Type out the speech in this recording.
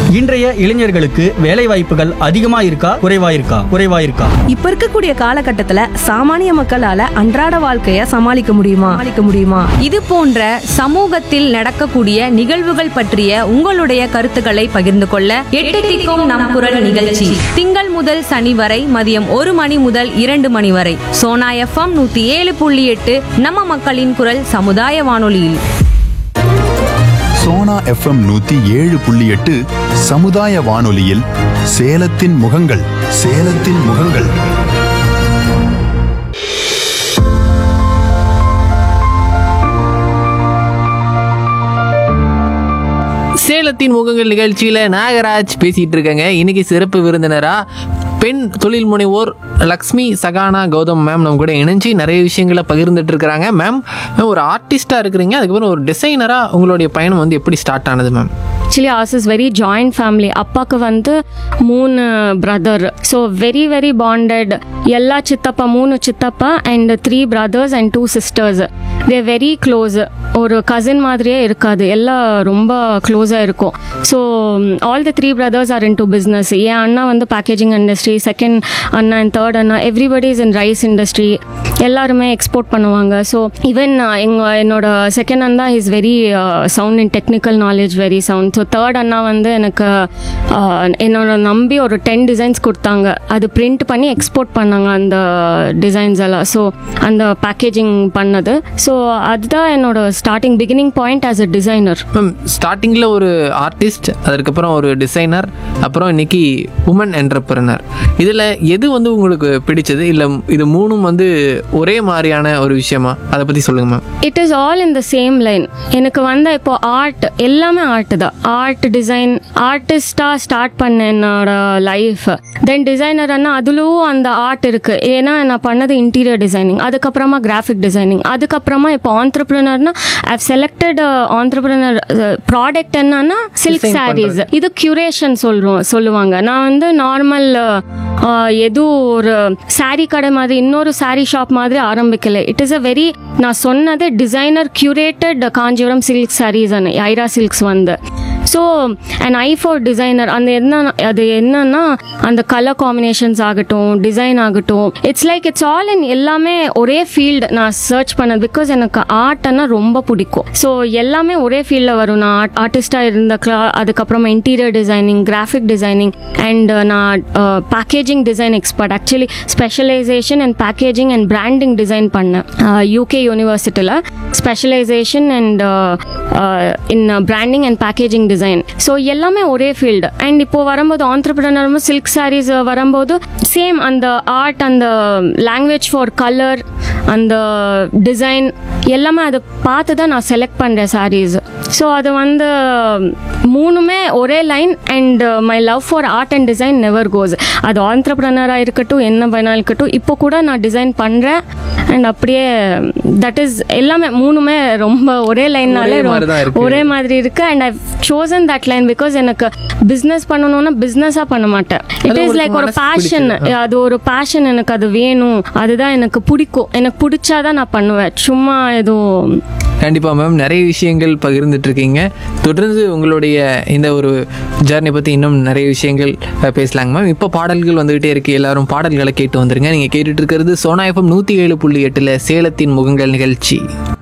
இன்றைய இளைஞர்களுக்கு வேலை வாய்ப்புகள் அதிகமா இருக்கா குறைவா இருக்கா குறைவா இருக்கா இப்ப இருக்கக்கூடிய காலகட்டத்துல சாமானிய மக்களால அன்றாட வாழ்க்கைய சமாளிக்க முடியுமா சமாளிக்க முடியுமா இது போன்ற சமூகத்தில் நடக்கக்கூடிய நிகழ்வுகள் பற்றிய உங்களுடைய கருத்துக்களை பகிர்ந்து கொள்ள எட்டு திக்கும் நம் குரல் நிகழ்ச்சி திங்கள் முதல் சனி வரை மதியம் ஒரு மணி முதல் இரண்டு மணி வரை சோனா எஃப்எம் நூத்தி ஏழு புள்ளி எட்டு நம்ம மக்களின் குரல் சமுதாய வானொலியில் சோனா எஃப்எம் நூத்தி ஏழு புள்ளி எட்டு சமுதாய வானொலியில் சேலத்தின் முகங்கள் சேலத்தின் முகங்கள் சேலத்தின் முகங்கள் நிகழ்ச்சியில் நாகராஜ் பேசிகிட்டு இருக்கேங்க இன்னைக்கு சிறப்பு விருந்தினரா பெண் தொழில் முனைவோர் லக்ஷ்மி சகானா கௌதம் மேம் நம்ம கூட இணைஞ்சு நிறைய விஷயங்களை பகிர்ந்துட்டு இருக்கிறாங்க மேம் ஒரு ஆர்டிஸ்டாக இருக்கிறீங்க அதுக்கப்புறம் ஒரு டிசைனராக உங்களுடைய பயணம் வந்து எப்படி ஸ்டார்ட் ஆனது ma'am actually as is very joint family அப்பாவுக்கு வந்து மூணு brother so very very bonded எல்லா சித்தப்பா மூணு சித்தப்பா and three brothers and two sisters they very close ஒரு கசின் மாதிரியே இருக்காது எல்லாம் ரொம்ப க்ளோஸாக இருக்கும் so all the three brothers are into business என் அண்ணா வந்து பேக்கேஜிங் இண்டஸ்ட்ரி செகண்ட் அண்ணா அண்ட் தேர்ட் அண்ணா everybody is in rice industry எல்லாருமே எக்ஸ்போர்ட் பண்ணுவாங்க ஸோ ஈவன் எங்க என்னோட செகண்ட் அண்ணா is very sound in technical knowledge very sound so third அண்ணா வந்து எனக்கு uh, என்னோட நம்பி ஒரு டென் டிசைன்ஸ் கொடுத்தாங்க அது பிரிண்ட் பண்ணி எக்ஸ்போர்ட் பண்ணாங்க அந்த டிசைன்ஸ் எல்லாம் ஸோ அந்த பேக்கேஜிங் பண்ணது ஸோ அதுதான் என்னோட starting beginning point as a designer ma'am ஸ்டார்டிங்கில் ஒரு ஆர்டிஸ்ட் அதுக்கப்புறம் ஒரு டிசைனர் அப்புறம் இன்னைக்கு உமன் என்டர்பிரனர் இதில் எது வந்து உங்களுக்கு பிடிச்சது இல்லை இது மூணும் வந்து ஒரே மாதிரியான ஒரு விஷயமா அதை பற்றி சொல்லுங்கள் ma'am it is all in the same line எனக்கு வந்த இப்போ ஆர்ட் எல்லாமே ஆர்ட் தான் ஆர்ட் டிசைன் ஆர்டிஸ்டாக ஸ்டார்ட் பண்ண என்னோட லைஃப் தென் டிசைனர்னா அதுலும் அந்த ஆர்ட் இருக்கு ஏன்னா நான் பண்ணது இன்டீரியர் டிசைனிங் அதுக்கப்புறமா கிராஃபிக் டிசைனிங் அதுக்கப்புறமா இப்போ ஆண்டர்பிரினர்னா ஐவ் செலக்டட் ஆண்டர்பிரினர் ப்ராடக்ட் என்னன்னா சில்க் சாரீஸ் இது கியூரேஷன் சொல்றோம் சொல்லுவாங்க நான் வந்து நார்மல் எதுவும் ஒரு saree கடை மாதிரி இன்னொரு saree ஷாப் மாதிரி ஆரம்பிக்கல இட் இஸ் அ வெரி நான் சொன்னது designer curated Kanchipuram silk saris Aira silks வந்து so and I for designer அந்த என்ன அது என்னன்னா அந்த கலர் காம்பினேஷன்ஸ் ஆகட்டும் டிசைன் ஆகட்டும் it's like it's all in எல்லாமே ஒரே ஃபீல்டு நான் சர்ச் பண்ணது பிகாஸ் எனக்கு ஆர்ட்னா ரொம்ப பிடிக்கும் ஸோ எல்லாமே ஒரே ஃபீல்டில் வரும் நான் ஆர்ட் ஆர்டிஸ்டாக இருந்த கிளா அதுக்கப்புறமா interior designing graphic designing and நான் packaging design expert actually specialisation and packaging and branding design பண்ணேன் யூகே யூனிவர்சிட்டியில் specialisation and in branding and packaging design so எல்லாமே ஒரே ஃபீல்டு அண்ட் இப்போ வரும்போது ஆண்டர்பிரினர் சில்க் சாரீஸ் வரும்போது சேம் அந்த ஆர்ட் அந்த லாங்குவேஜ் ஃபார் கலர் அந்த டிசைன் எல்லாமே அதை பார்த்து தான் நான் செலக்ட் பண்ணுறேன் சாரீஸ் ஸோ அது வந்து மூணுமே ஒரே line and my love for art and design never goes அது ஆண்டர்பிரனராக இருக்கட்டும் என்ன வேணா இருக்கட்டும் இப்போ கூட நான் டிசைன் பண்ணுறேன் அண்ட் அப்படியே தட் இஸ் எல்லாமே மூணுமே ரொம்ப ஒரே லைன்னால ஒரே மாதிரி தான் இருக்கு. ஒரே மாதிரி இருக்கு and I chosen that line because எனக்கு பிஸ்னஸ் பண்ணணும்னா பிஸ்னஸாக பண்ண மாட்டேன் இட் அது இஸ் உங்களுக்கு லைக் ஒரு மனசுக்கு பேஷன் பிடிச்சது. அது ஒரு பேஷன் எனக்கு அது வேணும் அதுதான் எனக்கு பிடிக்கும் எனக்கு பிடிச்சாதான் நான் பண்ணுவேன் சும்மா எதுவும் கண்டிப்பாக மேம் நிறைய விஷயங்கள் பகிர்ந்துட்டு இருக்கீங்க தொடர்ந்து உங்களுடைய இந்த ஒரு ஜேர்னி பற்றி இன்னும் நிறைய விஷயங்கள் அஹ், பேசலாங்க மேம் இப்போ பாடல்கள் வந்துகிட்டே இருக்கு எல்லாரும் பாடல்களை கேட்டு வந்துருங்க நீங்கள் கேட்டுட்டு இருக்கிறது சோனா எஃப்எம் நூற்றி ஏழு புள்ளி எட்டில் சேலத்தின் முகங்கள் நிகழ்ச்சி